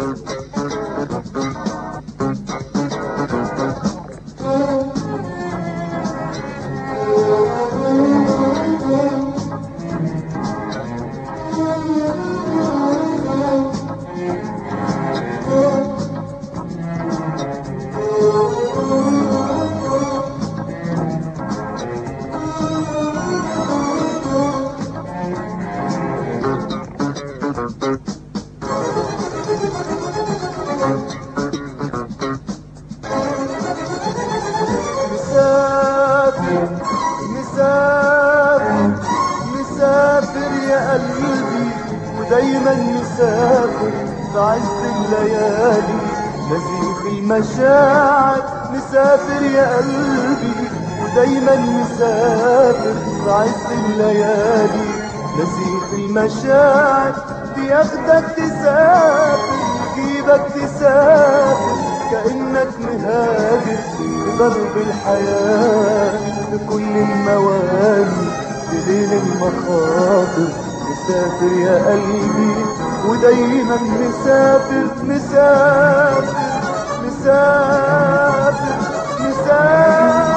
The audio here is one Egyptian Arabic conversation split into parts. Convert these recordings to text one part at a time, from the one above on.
مسافر مسافر مسافر يا قلبي ودايما مسافر في عز الليالي نزيف المشاعر مسافر يا قلبي ودايما مسافر في عز الليالي نزيف المشاعر بياخدك تسافر يجيبك تسافر كأنك مهاجر في ضرب الحياة بكل المواني بليل المخاطر مسافر يا قلبي ودايما مسافر مسافر مسافر مسافر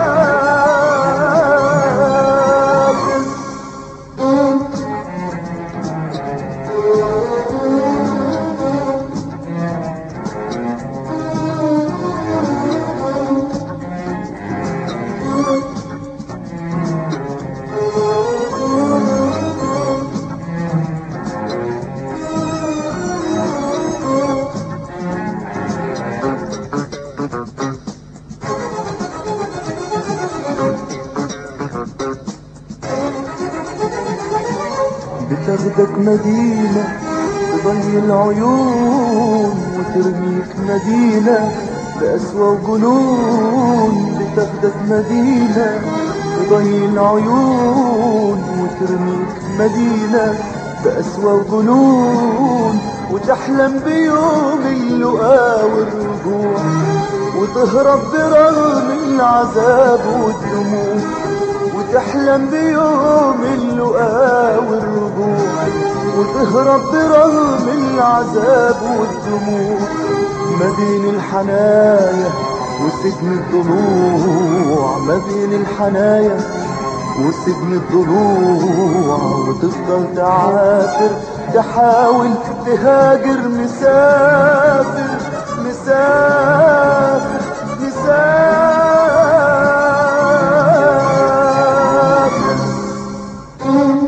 بتاخدك مدينة تضي العيون وترميك مدينة بأسوأ وجنون بتاخدك مدينة تضي العيون وترميك مدينة بأسوأ وجنون وتحلم بيوم اللقاء والرجوع وتهرب برغم العذاب والدموع وتحلم بيوم اللقاء والرجوع وتهرب برغم العذاب والدموع ما بين الحنايا وسجن الضلوع ما بين الحنايا وسجن الضلوع وتفضل تعافر تحاول تهاجر مسافر مسافر مسافر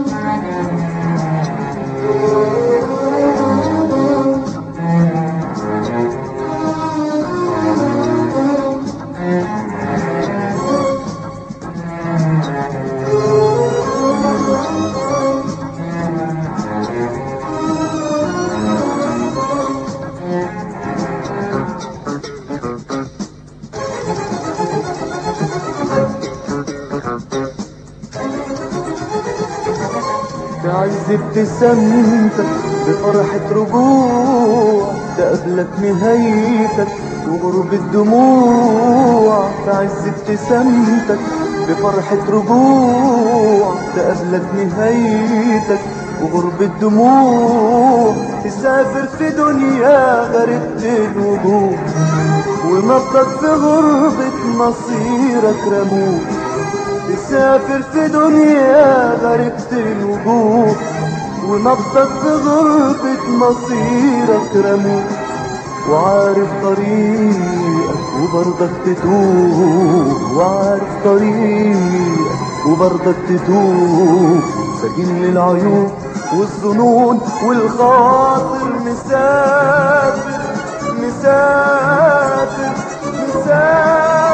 بعز ابتسامتك بفرحة رجوع تقابلك نهايتك وغرب الدموع بعز ابتسامتك بفرحة رجوع تقابلك نهايتك وغرب الدموع تسافر في دنيا غربت الوجوه ومبقى في غربة مصيرك رموك تسافر في دنيا غربت الوجوه ومبسط في غربة مصيرك رموك وعارف طريقك وبرضك تتوه وعارف طريقك وبرضك تتوه سجين للعيون والظنون والخاطر مسافر مسافر مسافر